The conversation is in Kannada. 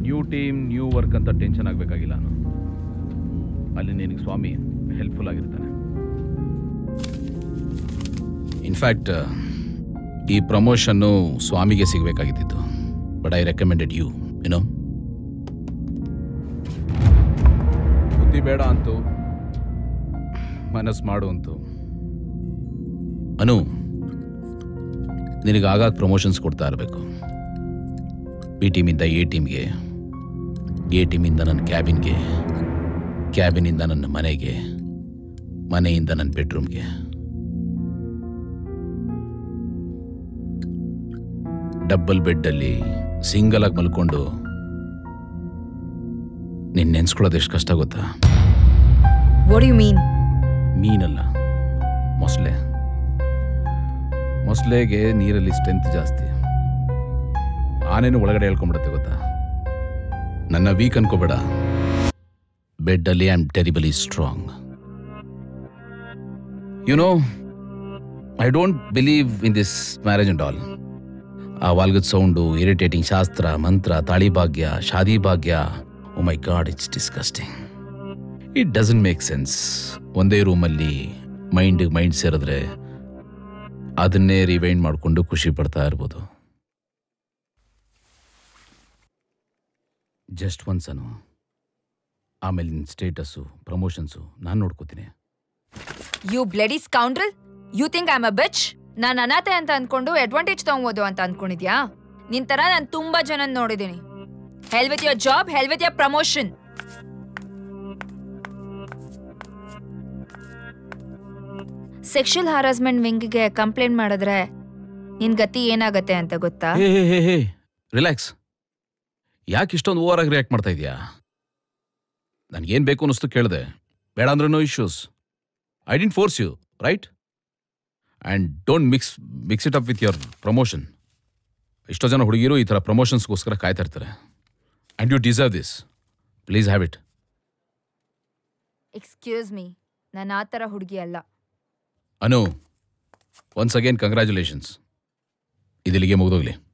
ನ್ಯೂ ಟೀಮ್ ನ್ಯೂ ವರ್ಕ್ ಅಂತ ಟೆನ್ಷನ್ ಆಗಬೇಕಾಗಿಲ್ಲ ನಾನು ಅಲ್ಲಿ ನಿನಗೆ ಸ್ವಾಮಿ ಹೆಲ್ಪ್ಫುಲ್ ಆಗಿರ್ತಾನೆ ಇನ್ಫ್ಯಾಕ್ಟ್ ಈ ಪ್ರಮೋಷನ್ನು ಸ್ವಾಮಿಗೆ ಸಿಗಬೇಕಾಗಿದ್ದಿತ್ತು but I recommended you you know ಬುದ್ಧಿ ಬೇಡ ಅಂತು ಮನಸ್ಸು ಮಾಡು ಅಂತು ಅನು ನಿನಗೆ ಆಗಾಗ ಪ್ರಮೋಷನ್ಸ್ ಕೊಡ್ತಾ ಇರಬೇಕು ಬಿ ಟೀಮಿಂದ ಎ ಟೀಮ್ಗೆ ಎ ಟೀಮಿಂದ ನನ್ನ ಕ್ಯಾಬಿನ್ಗೆ ಕ್ಯಾಬಿನಿಂದ ನನ್ನ ಮನೆಗೆ ಮನೆಯಿಂದ ನನ್ನ ಬೆಡ್ರೂಮ್ಗೆ ಡಬ್ಬಲ್ ಬೆಡ್ಡಲ್ಲಿ ಸಿಂಗಲ್ ಆಗಿ ಮಲ್ಕೊಂಡು ನೀನು ನೆನ್ಸ್ಕೊಳ್ಳೋದು ಎಷ್ಟು ಕಷ್ಟ ಗೊತ್ತಾ ವಾಟ್ ಯು ಮೀನ್ ಮೀನಲ್ಲ ಮೊಸಳೆ ಮೊಸಳೆಗೆ ನೀರಲ್ಲಿ ಸ್ಟ್ರೆಂತ್ ಜಾಸ್ತಿ ಆನೆನೂ ಒಳಗಡೆ ಹೇಳ್ಕೊಂಡ್ಬಿಡುತ್ತೆ ಗೊತ್ತಾ ನನ್ನ ವೀಕ್ ಅನ್ಕೋಬೇಡ ಬೆಡ್ಡಲ್ಲಿ I am terribly strong you know I don't believe in this marriage and all ಆ ವಾಲ್ಗದ ಸೌಂಡು ಇರಿಟೇಟಿಂಗ್ ಶಾಸ್ತ್ರ ಮಂತ್ರ ತಾಳಿ ಭಾಗ್ಯ ಶಾದಿ ಭಾಗ್ಯ oh my god it's disgusting it doesn't make sense ಒಂದೇ ರೂಮಲ್ಲಿ ಮೈಂಡ್ ಮೈಂಡ್ ಸೇರಿದ್ರೆ ಅದನ್ನೇ ರಿವೈಂಡ್ ಮಾಡಿಕೊಂಡು ಖುಷಿ ಪಡ್ತಾ ಇರ್ಬೋದು ಜಸ್ಟ್ ಒನ್ಸನು ಆಮೇಲೆ ನಿನ್ನ ಸ್ಟೇಟಸ್ಸು ಪ್ರಮೋಷನ್ಸು ನಾನು ನೋಡ್ಕೋತೀನಿ you bloody scoundrel you think I am a bitch ನಾನು ಅನಾಥೆ ಅಂತ ಅನ್ಕೊಂಡು ಅಡ್ವಾಂಟೇಜ್ ತಗೊಬೋದು ಅಂತ ಅನ್ಕೊಂಡಿದ್ಯಾ ನಿನ್ ತರ ನಾನು ತುಂಬಾ ಜನ ನೋಡಿದ್ದೀನಿ hell with your job hell with your promotion sexual harassment ವಿಂಗ್ಗೆ ಕಂಪ್ಲೇಂಟ್ ಮಾಡಿದ್ರೆ ನಿನ್ ಗತಿ ಏನಾಗತ್ತೆ ಅಂತ ಗೊತ್ತಾ ಹೇ ಹೇ ಹೇ ಹೇ ರಿಲ್ಯಾಕ್ಸ್ ಯಾಕೆ ಇಷ್ಟೊಂದು ಓವರ್ ಆಗಿ ರಿಯಾಕ್ಟ್ ಮಾಡ್ತಾ ಇದೆಯಾ ನನಗೇನು ಬೇಕು ಅನ್ನಿಸ್ತು ಕೇಳಿದೆ ಬೇಡ ಅಂದ್ರೆ no issues I didn't force you right and don't mix mix it up with your promotion ಎಷ್ಟೋ ಜನ ಹುಡುಗಿರು ಈ ಥರ ಪ್ರಮೋಷನ್ಸ್ಗೋಸ್ಕರ ಕಾಯ್ತಾ ಇರ್ತಾರೆ and you deserve this please have it excuse me ನಾನು ಆ ಥರ ಹುಡುಗಿ ಅಲ್ಲ ಅನು ಒನ್ಸ್ ಅಗೇನ್ ಕಂಗ್ರ್ಯಾಚುಲೇಷನ್ಸ್ ಇದಿಲ್ಲಿಗೆ ಮುಗಿದೋಗ್ಲಿ